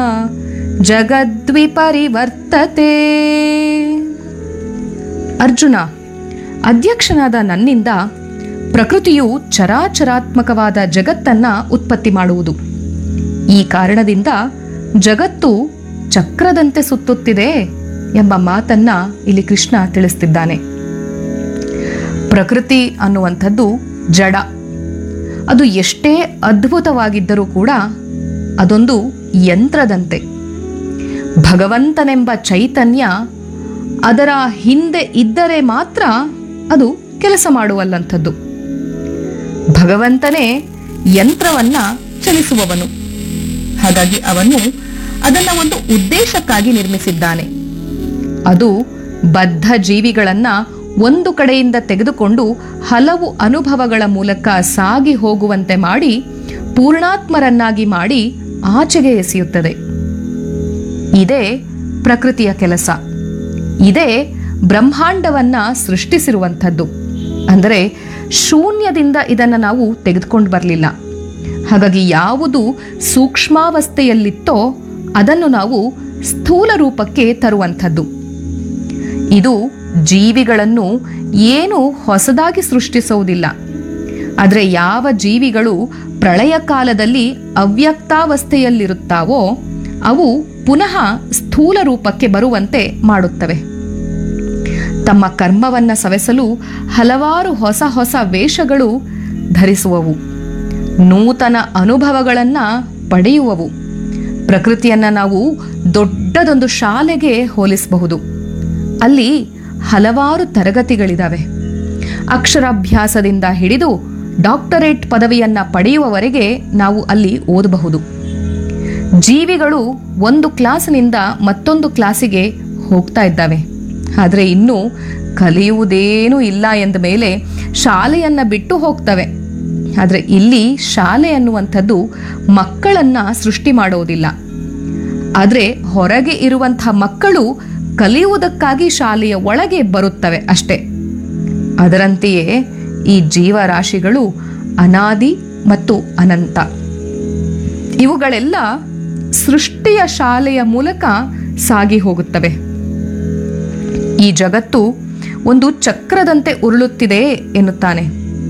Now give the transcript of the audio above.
ಜಗದ್ವಿಪರಿವರ್ತತೆ ಅರ್ಜುನ ಅಧ್ಯಕ್ಷನಾದ ನನ್ನಿಂದ ಪ್ರಕೃತಿಯು ಚರಾಚರಾತ್ಮಕವಾದ ಜಗತ್ತನ್ನ ಉತ್ಪತ್ತಿ ಮಾಡುವುದು ಈ ಕಾರಣದಿಂದ ಜಗತ್ತು ಚಕ್ರದಂತೆ ಸುತ್ತುತ್ತಿದೆ ಎಂಬ ಮಾತನ್ನ ಇಲ್ಲಿ ಕೃಷ್ಣ ತಿಳಿಸ್ತಿದ್ದಾನೆ ಪ್ರಕೃತಿ ಅನ್ನುವಂಥದ್ದು ಜಡ ಅದು ಎಷ್ಟೇ ಅದ್ಭುತವಾಗಿದ್ದರೂ ಕೂಡ ಅದೊಂದು ಯಂತ್ರದಂತೆ ಭಗವಂತನೆಂಬ ಚೈತನ್ಯ ಅದರ ಹಿಂದೆ ಇದ್ದರೆ ಮಾತ್ರ ಅದು ಕೆಲಸ ಮಾಡುವಲ್ಲಂಥದ್ದು ಭಗವಂತನೇ ಯಂತ್ರವನ್ನ ಚಲಿಸುವವನು ಹಾಗಾಗಿ ಅವನು ಅದನ್ನ ಒಂದು ಉದ್ದೇಶಕ್ಕಾಗಿ ನಿರ್ಮಿಸಿದ್ದಾನೆ ಅದು ಬದ್ಧ ಜೀವಿಗಳನ್ನ ಒಂದು ಕಡೆಯಿಂದ ತೆಗೆದುಕೊಂಡು ಹಲವು ಅನುಭವಗಳ ಮೂಲಕ ಸಾಗಿ ಹೋಗುವಂತೆ ಮಾಡಿ ಪೂರ್ಣಾತ್ಮರನ್ನಾಗಿ ಮಾಡಿ ಆಚೆಗೆ ಎಸೆಯುತ್ತದೆ ಇದೇ ಪ್ರಕೃತಿಯ ಕೆಲಸ ಇದೇ ಬ್ರಹ್ಮಾಂಡವನ್ನ ಸೃಷ್ಟಿಸಿರುವಂಥದ್ದು ಅಂದರೆ ಶೂನ್ಯದಿಂದ ಇದನ್ನು ನಾವು ತೆಗೆದುಕೊಂಡು ಬರಲಿಲ್ಲ ಹಾಗಾಗಿ ಯಾವುದು ಸೂಕ್ಷ್ಮಾವಸ್ಥೆಯಲ್ಲಿತ್ತೋ ಅದನ್ನು ನಾವು ಸ್ಥೂಲ ರೂಪಕ್ಕೆ ತರುವಂಥದ್ದು ಇದು ಜೀವಿಗಳನ್ನು ಏನು ಹೊಸದಾಗಿ ಸೃಷ್ಟಿಸುವುದಿಲ್ಲ ಆದರೆ ಯಾವ ಜೀವಿಗಳು ಪ್ರಳಯ ಕಾಲದಲ್ಲಿ ಅವ್ಯಕ್ತಾವಸ್ಥೆಯಲ್ಲಿರುತ್ತಾವೋ ಅವು ಪುನಃ ಸ್ಥೂಲ ರೂಪಕ್ಕೆ ಬರುವಂತೆ ಮಾಡುತ್ತವೆ ತಮ್ಮ ಕರ್ಮವನ್ನ ಸವೆಸಲು ಹಲವಾರು ಹೊಸ ಹೊಸ ವೇಷಗಳು ಧರಿಸುವವು ನೂತನ ಅನುಭವಗಳನ್ನ ಪಡೆಯುವವು ಪ್ರಕೃತಿಯನ್ನ ನಾವು ದೊಡ್ಡದೊಂದು ಶಾಲೆಗೆ ಹೋಲಿಸಬಹುದು ಅಲ್ಲಿ ಹಲವಾರು ತರಗತಿಗಳಿದಾವೆ ಅಕ್ಷರಾಭ್ಯಾಸದಿಂದ ಹಿಡಿದು ಡಾಕ್ಟರೇಟ್ ಪದವಿಯನ್ನ ಪಡೆಯುವವರೆಗೆ ನಾವು ಅಲ್ಲಿ ಓದಬಹುದು ಜೀವಿಗಳು ಒಂದು ಕ್ಲಾಸಿನಿಂದ ಮತ್ತೊಂದು ಕ್ಲಾಸಿಗೆ ಹೋಗ್ತಾ ಇದ್ದಾವೆ ಆದರೆ ಇನ್ನು ಕಲಿಯುವುದೇನೂ ಇಲ್ಲ ಎಂದ ಮೇಲೆ ಶಾಲೆಯನ್ನ ಬಿಟ್ಟು ಹೋಗ್ತವೆ ಆದರೆ ಇಲ್ಲಿ ಶಾಲೆ ಅನ್ನುವಂಥದ್ದು ಮಕ್ಕಳನ್ನ ಸೃಷ್ಟಿ ಮಾಡೋದಿಲ್ಲ ಆದರೆ ಹೊರಗೆ ಇರುವಂಥ ಮಕ್ಕಳು ಕಲಿಯುವುದಕ್ಕಾಗಿ ಶಾಲೆಯ ಒಳಗೆ ಬರುತ್ತವೆ ಅಷ್ಟೇ ಅದರಂತೆಯೇ ಈ ಜೀವರಾಶಿಗಳು ಅನಾದಿ ಮತ್ತು ಅನಂತ ಇವುಗಳೆಲ್ಲ ಸೃಷ್ಟಿಯ ಶಾಲೆಯ ಮೂಲಕ ಸಾಗಿ ಹೋಗುತ್ತವೆ ಈ ಜಗತ್ತು ಒಂದು ಚಕ್ರದಂತೆ ಉರುಳುತ್ತಿದೆ ಎನ್ನುತ್ತಾನೆ